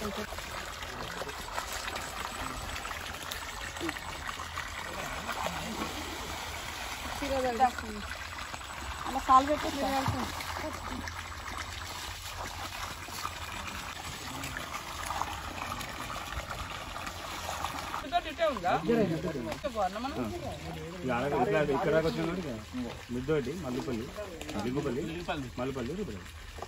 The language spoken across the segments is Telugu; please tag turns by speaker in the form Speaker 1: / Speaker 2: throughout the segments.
Speaker 1: అలా కాలు పెట్టి
Speaker 2: ఇక్కడ దాకా వచ్చిన మిద్దోటి మల్లిపల్లి దిగుపల్లి మల్లిపల్లి రుపల్లి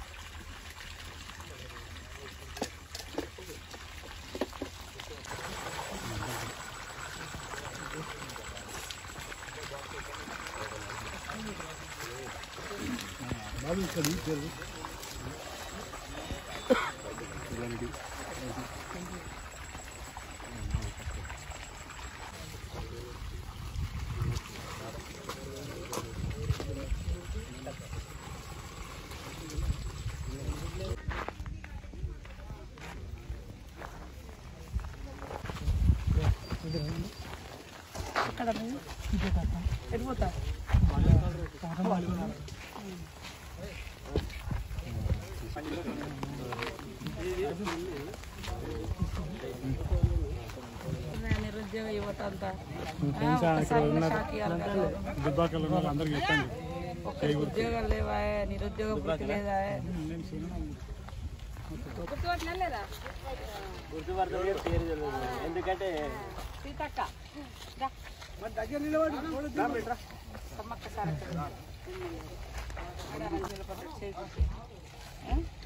Speaker 1: నిరుద్యోగ యువత అంతా ఆ, ఒక్కసారిగా షాక్ ఇవ్వాలి కదా.
Speaker 2: దుబ్బాకలు అందరికి చెప్పండి
Speaker 1: ఒక్కరికి ఉద్యోగాలు లేవా నిరుద్యోగ వృత్తి లేదా
Speaker 3: ఎందుకంటే
Speaker 1: సీతక్క సమ్మక్క సారక్క ఆడ రంగుల పద్ధతి చేసి. ఆ?